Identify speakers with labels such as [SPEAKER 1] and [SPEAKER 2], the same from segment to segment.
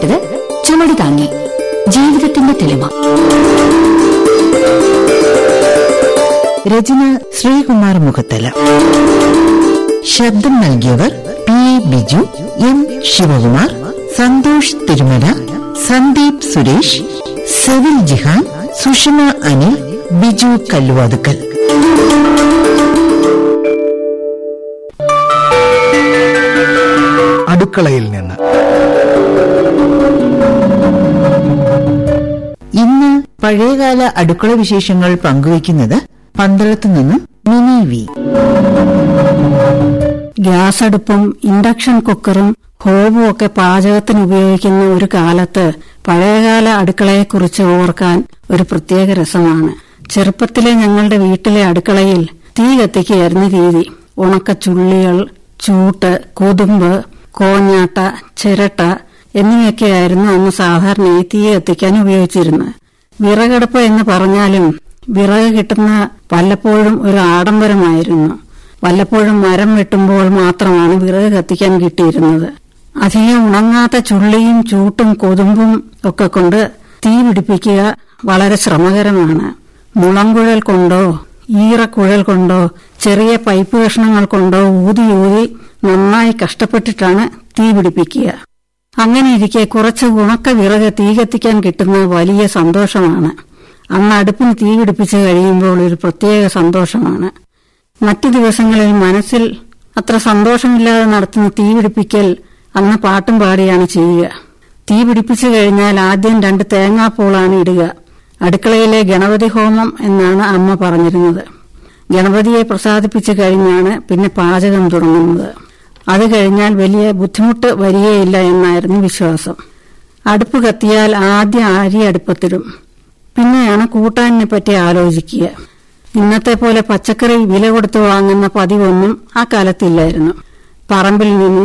[SPEAKER 1] ഇത് ചുമട് താങ്ങി ജീവിതത്തിന്റെ തെളിമ
[SPEAKER 2] രചന ശ്രീകുമാർ മുഖത്തല ശബ്ദം നൽകിയവർ P A Biju M Sivakumar Santhosh Thirumala Sandeep Suresh Sevil Jihan Sushama Anil Biju Kalluvathukkal
[SPEAKER 3] അടുക്കളയിൽ നിന്ന്
[SPEAKER 2] ഇന്ന് പഴയകാല അടുക്കള വിശേഷങ്ങൾ പങ്കുവയ്ക്കുന്നത് പന്തളത്തു നിന്നും മിനി വി
[SPEAKER 4] ഗ്യാസ് അടുപ്പും ഇൻഡക്ഷൻ കുക്കറും ഹോബും ഒക്കെ പാചകത്തിന് ഉപയോഗിക്കുന്ന ഒരു കാലത്ത് പഴയകാല അടുക്കളയെക്കുറിച്ച് ഓർക്കാൻ ഒരു പ്രത്യേക രസമാണ് ചെറുപ്പത്തിലെ ഞങ്ങളുടെ വീട്ടിലെ അടുക്കളയിൽ തീ കത്തിക്കുകയായിരുന്നു രീതി ഉണക്ക ചുള്ളികൾ ചൂട്ട് കൊതുമ്പ് കോഞ്ഞാട്ട ചിരട്ട എന്നിവയൊക്കെയായിരുന്നു അന്ന് സാധാരണയായി തീ കത്തിക്കാൻ ഉപയോഗിച്ചിരുന്നത് വിറകടുപ്പ് എന്ന് പറഞ്ഞാലും വിറക് കിട്ടുന്ന വല്ലപ്പോഴും ഒരു ആഡംബരമായിരുന്നു വല്ലപ്പോഴും മരം വെട്ടുമ്പോൾ മാത്രമാണ് വിറക് കത്തിക്കാൻ കിട്ടിയിരുന്നത് അധികം ഉണങ്ങാത്ത ചുള്ളിയും ചൂട്ടും കൊതുമ്പും ഒക്കെ കൊണ്ട് തീ പിടിപ്പിക്കുക വളരെ ശ്രമകരമാണ് മുളങ്കുഴൽ കൊണ്ടോ ഈറക്കുഴൽ കൊണ്ടോ ചെറിയ പൈപ്പ് കഷ്ണങ്ങൾ കൊണ്ടോ ഊതി ഊതി നന്നായി കഷ്ടപ്പെട്ടിട്ടാണ് തീ പിടിപ്പിക്കുക അങ്ങനെ ഇരിക്കെ കുറച്ച് ഉണക്ക വിറക് തീ കത്തിക്കാൻ കിട്ടുന്ന വലിയ സന്തോഷമാണ് അന്ന് അടുപ്പിന് തീ പിടിപ്പിച്ച് കഴിയുമ്പോൾ ഒരു പ്രത്യേക സന്തോഷമാണ് മറ്റു ദിവസങ്ങളിൽ മനസ്സിൽ അത്ര സന്തോഷമില്ലാതെ നടത്തുന്ന തീ പിടിപ്പിക്കൽ അന്ന് പാട്ടും പാടിയാണ് ചെയ്യുക തീ പിടിപ്പിച്ചു കഴിഞ്ഞാൽ ആദ്യം രണ്ട് തേങ്ങാപ്പൂളാണ് ഇടുക അടുക്കളയിലെ ഗണപതി ഹോമം എന്നാണ് അമ്മ പറഞ്ഞിരുന്നത് ഗണപതിയെ പ്രസാദിപ്പിച്ചു കഴിഞ്ഞാണ് പിന്നെ പാചകം തുടങ്ങുന്നത് അത് കഴിഞ്ഞാൽ വലിയ ബുദ്ധിമുട്ട് വരികയില്ല എന്നായിരുന്നു വിശ്വാസം അടുപ്പ് കത്തിയാൽ ആദ്യം അരി അടുപ്പത്തിടും പിന്നെയാണ് കൂട്ടാനിനെ പറ്റി ആലോചിക്കുക ഇന്നത്തെ പോലെ പച്ചക്കറി വില കൊടുത്ത് വാങ്ങുന്ന പതിവൊന്നും ആ കാലത്തില്ലായിരുന്നു പറമ്പിൽ നിന്നും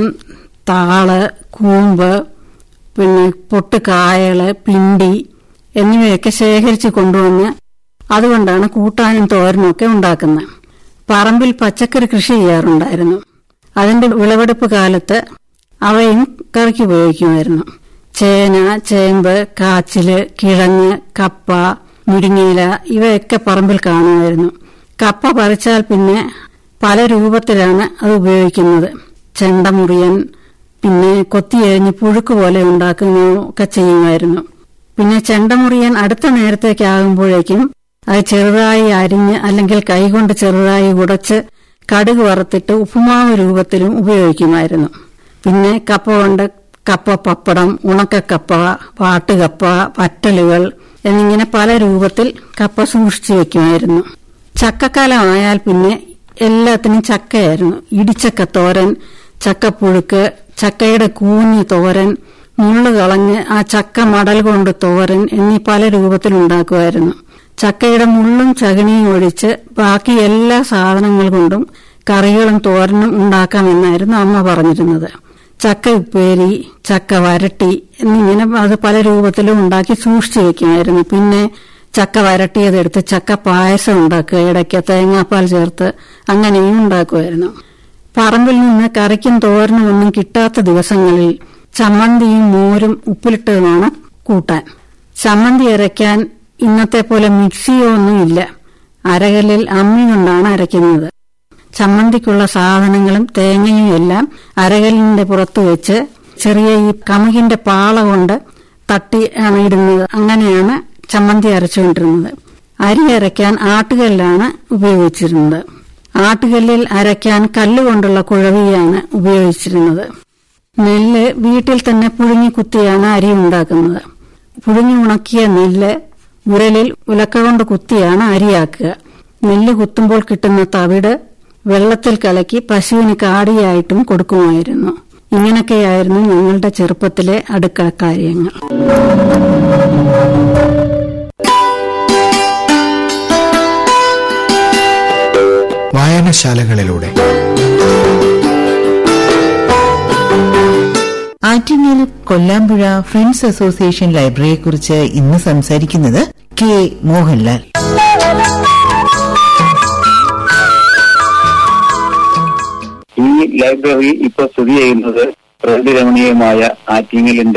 [SPEAKER 4] താള് കൂമ്പ് പിന്നെ പൊട്ടുകായകള് പിണ്ടി എന്നിവയൊക്കെ ശേഖരിച്ച് കൊണ്ടുവന്ന് അതുകൊണ്ടാണ് കൂട്ടാനും തോരനും ഒക്കെ ഉണ്ടാക്കുന്നത് പറമ്പിൽ പച്ചക്കറി കൃഷി ചെയ്യാറുണ്ടായിരുന്നു അതിന്റെ വിളവെടുപ്പ് കാലത്ത് അവയും കറിക്ക് ഉപയോഗിക്കുമായിരുന്നു ചേന ചേമ്പ് കാച്ചില് കിഴങ്ങ് കപ്പ മുരിങ്ങയില ഇവയൊക്കെ പറമ്പിൽ കാണുമായിരുന്നു കപ്പ പറിച്ചാൽ പിന്നെ പല രൂപത്തിലാണ് അത് ഉപയോഗിക്കുന്നത് ചെണ്ടമുറിയൻ പിന്നെ കൊത്തിയരിഞ്ഞ് പുഴുക്ക് പോലെ ഉണ്ടാക്കുന്നതൊക്കെ ചെയ്യുമായിരുന്നു പിന്നെ ചെണ്ടമുറിയൻ അടുത്ത നേരത്തേക്കാകുമ്പോഴേക്കും അത് ചെറുതായി അരിഞ്ഞ് അല്ലെങ്കിൽ കൈകൊണ്ട് ചെറുതായി ഉടച്ച് കടുക് വറുത്തിട്ട് ഉപ്പുമാവ് രൂപത്തിലും ഉപയോഗിക്കുമായിരുന്നു പിന്നെ കപ്പ കൊണ്ട് കപ്പ പപ്പടം ഉണക്കക്കപ്പ പാട്ടുകപ്പ വറ്റലുകൾ എന്നിങ്ങനെ പല രൂപത്തിൽ കപ്പ സൂക്ഷിച്ചു വെക്കുമായിരുന്നു ചക്കക്കാലമായാൽ പിന്നെ എല്ലാത്തിനും ചക്കയായിരുന്നു ഇടിച്ചക്ക തോരൻ ചക്കപ്പുഴുക്ക് ചക്കയുടെ കൂഞ്ഞ് തോരൻ മുള്ളു കളഞ്ഞ് ആ ചക്ക മടൽ കൊണ്ട് തോരൻ എന്നീ പല രൂപത്തിൽ ഉണ്ടാക്കുമായിരുന്നു ചക്കയുടെ മുള്ളും ചകിണിയും ഒഴിച്ച് ബാക്കി എല്ലാ സാധനങ്ങൾ കൊണ്ടും കറികളും തോരനും ഉണ്ടാക്കാമെന്നായിരുന്നു അമ്മ പറഞ്ഞിരുന്നത് ചക്ക ഉപ്പേരി ചക്ക വരട്ടി എന്നിങ്ങനെ അത് പല രൂപത്തിലും ഉണ്ടാക്കി സൂക്ഷിച്ചു വെക്കുമായിരുന്നു പിന്നെ ചക്ക വരട്ടിയതെടുത്ത് ചക്ക പായസം ഉണ്ടാക്കുക ഇടയ്ക്ക് തേങ്ങാപ്പാൽ ചേർത്ത് അങ്ങനെയും ഉണ്ടാക്കുമായിരുന്നു പറമ്പിൽ നിന്ന് കറിക്കും തോരനും ഒന്നും കിട്ടാത്ത ദിവസങ്ങളിൽ ചമ്മന്തിയും മോരും ഉപ്പിലിട്ടതുമാണ് കൂട്ടാൻ ചമ്മന്തി അരയ്ക്കാൻ ഇന്നത്തെ പോലെ മിക്സിയോ ഒന്നുമില്ല അരകല്ലിൽ അമ്മി കൊണ്ടാണ് അരയ്ക്കുന്നത് ചമ്മന്തിക്കുള്ള സാധനങ്ങളും തേങ്ങയും എല്ലാം അരകല്ലിന്റെ പുറത്ത് വെച്ച് ചെറിയ ഈ കമുകിന്റെ പാള കൊണ്ട് തട്ടി ആണ് ഇടുന്നത് അങ്ങനെയാണ് ചമ്മന്തി അരച്ചുകൊണ്ടിരുന്നത് അരി അരയ്ക്കാൻ ആട്ടുകല്ലാണ് ഉപയോഗിച്ചിരുന്നത് ആട്ടുകല്ലിൽ അരയ്ക്കാൻ കല്ലുകൊണ്ടുള്ള കുഴവിയാണ് ഉപയോഗിച്ചിരുന്നത് നെല്ല് വീട്ടിൽ തന്നെ പുഴുങ്ങി കുത്തിയാണ് അരി ഉണ്ടാക്കുന്നത് പുഴുങ്ങി ഉണക്കിയ നെല്ല് ഉരലിൽ ഉലക്ക കൊണ്ട് കുത്തിയാണ് അരിയാക്കുക നെല്ല് കുത്തുമ്പോൾ കിട്ടുന്ന തവിട് വെള്ളത്തിൽ കലക്കി പശുവിന് കാടിയായിട്ടും കൊടുക്കുമായിരുന്നു ഇങ്ങനൊക്കെയായിരുന്നു ഞങ്ങളുടെ ചെറുപ്പത്തിലെ അടുക്കള കാര്യങ്ങൾ
[SPEAKER 3] വായനശാലകളിലൂടെ
[SPEAKER 2] ആറ്റിങ്ങൽ കൊല്ലാമ്പുഴ ഫ്രണ്ട്സ് അസോസിയേഷൻ ലൈബ്രറിയെക്കുറിച്ച് ഇന്ന് സംസാരിക്കുന്നത് കെ മോഹൻലാൽ
[SPEAKER 5] ഈ ലൈബ്രറി ഇപ്പൊ സ്ഥിതി ചെയ്യുന്നത് പ്രകൃതി രമണീയമായ ആറ്റിങ്ങലിന്റെ